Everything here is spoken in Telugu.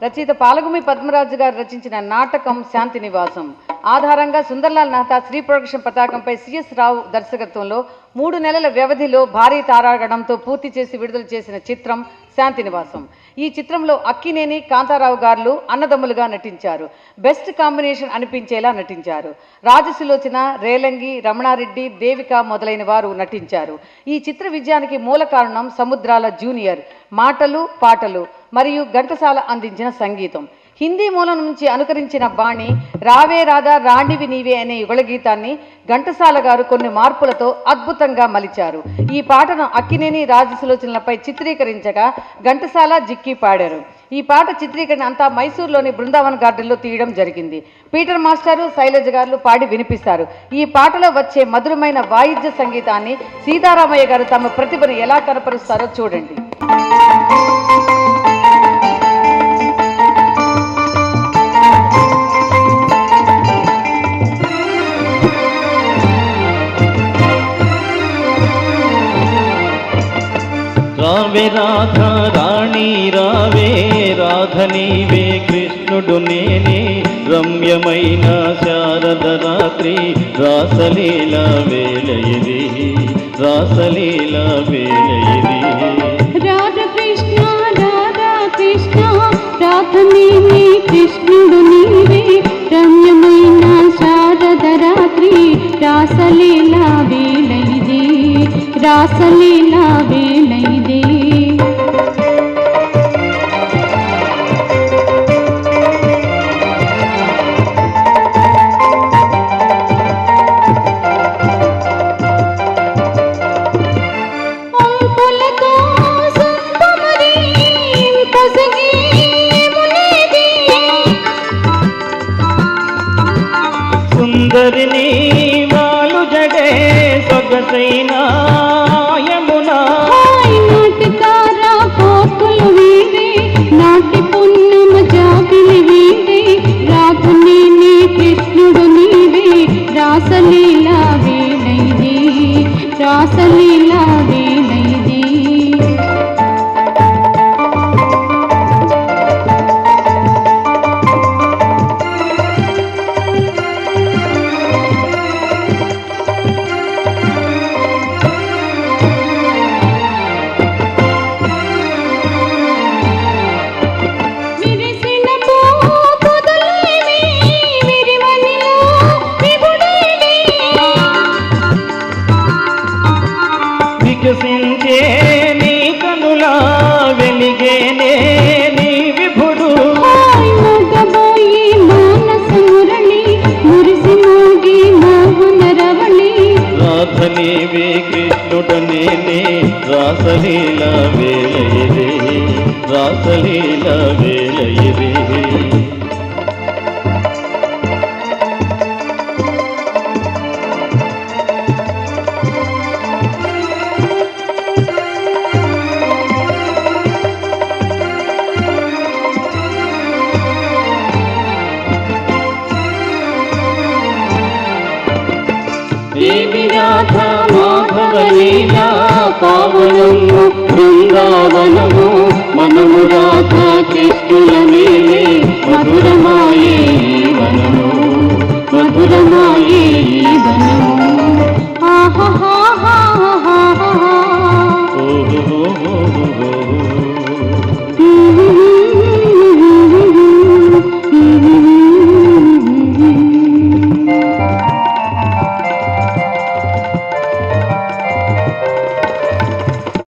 రచయిత పాలగుమి పద్మరాజు గారు రచించిన నాటకం శాంతి నివాసం ఆధారంగా సుందర్లాల్ మెహతా శ్రీ ప్రొడక్షన్ పతాకంపై సిఎస్ రావు దర్శకత్వంలో మూడు నెలల వ్యవధిలో భారీ తారాగణంతో పూర్తి చేసి విడుదల చేసిన చిత్రం శాంతి నివాసం ఈ చిత్రంలో అక్కినేని కాంతారావు గారు అన్నదమ్ములుగా నటించారు బెస్ట్ కాంబినేషన్ అనిపించేలా నటించారు రాజసులోచన రేలంగి రమణారెడ్డి దేవిక మొదలైన వారు నటించారు ఈ చిత్ర విజయానికి మూల కారణం సముద్రాల జూనియర్ మాటలు పాటలు మరియు ఘంటసాల అందించిన సంగీతం హిందీ మూలం నుంచి అనుకరించిన బాణి రావే రాధా రాండివి నీవే అనే యుగళ గీతాన్ని ఘంటసాల గారు కొన్ని మార్పులతో అద్భుతంగా మలిచారు ఈ పాటను అక్కినేని రాజసులోచనలపై చిత్రీకరించగా ఘంటసాల జిక్కి పాడారు ఈ పాట చిత్రీకరణ అంతా మైసూర్లోని బృందావన్ గార్డెన్లో తీయడం జరిగింది పీటర్ మాస్టారు శైలజ గారు పాడి వినిపిస్తారు ఈ పాటలో వచ్చే మధురమైన వాయిద్య సంగీతాన్ని సీతారామయ్య గారు తమ ప్రతిభను ఎలా కనపరుస్తారో చూడండి రావే రాధ రాణి రావే రాధ నీవే కృష్ణుడు నేనే రమ్యమైన శారద రాత్రి రాసలీల వేళ ఇది రాసలీల వేళ ఇది రాధ కృష్ణ రాధా కృష్ణ రాధ నీవే కృష్ణుడు నీవే రమ్యమైన శారద రాత్రి రాసలీలా వేళ ఇది రాసలీలా వేళ ఇది అంపులతో సుందరి పొసగి మునిది సుందరిని వాలు జడే సొగసైన యమునా హాయ్ నాటకారా పోతులు వీరే నాటి పున్నమ జాబిలి వీరే రాధుని నీ కృష్ణుడు నీవే రాసలీలా వేలైది రాసలీలా వేలైది విరిసిన పూపుదలేమి విరివనిలో విభుడేలే వికసించే నీ కనులా వెలిగేనే నీ విభుడు హాయ్ మోగబోయి మానస మురళి మురిసి మోగి మోహన రవళి రాధనేవే కృష్ణుడు నేనే రాసలీల వేళ ఇదే రాసలీల వేళ ఇదే దేవి రాధ మాధవ లీలా పావనము బృందావనము మనము రా